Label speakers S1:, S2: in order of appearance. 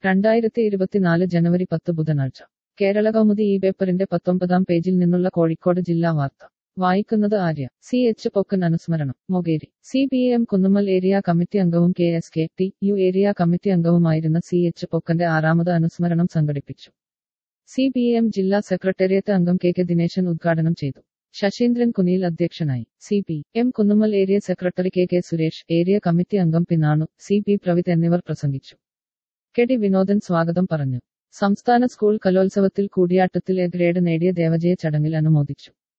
S1: രണ്ടായിരത്തി ഇരുപത്തിനാല് ജനുവരി പത്ത് ബുധനാഴ്ച കേരള കൗമുദി ഈ പേപ്പറിന്റെ പത്തൊമ്പതാം പേജിൽ നിന്നുള്ള കോഴിക്കോട് ജില്ലാ വാർത്ത വായിക്കുന്നത് ആര്യ സി എച്ച് പൊക്കൻ അനുസ്മരണം Mokeri C P M Kunnummal area committee അംഗവും K S K T U area committee അംഗവുമായിരുന്ന സി എച്ച് പൊക്കന്റെ ആറാമത് അനുസ്മരണം സംഘടിപ്പിച്ചു സി പി എം ജില്ലാ സെക്രട്ടേറിയറ്റ് അംഗം കെ കെ ദിനേശൻ ഉദ്ഘാടനം ചെയ്തു ശശീന്ദ്രൻ കുനിയിൽ അധ്യക്ഷനായി C P M Kunnummal area secretary K K Suresh area committee അംഗം പിന്നാണു സി പി പ്രവിത് എന്നിവർ പ്രസംഗിച്ചു കെ ടി വിനോദൻ സ്വാഗതം പറഞ്ഞു സംസ്ഥാന സ്കൂൾ കലോത്സവത്തിൽ കൂടിയാട്ടത്തിൽ എ ഗ്രേഡ് നേടിയ ദേവജയെ ചടങ്ങിൽ അനുമോദിച്ചു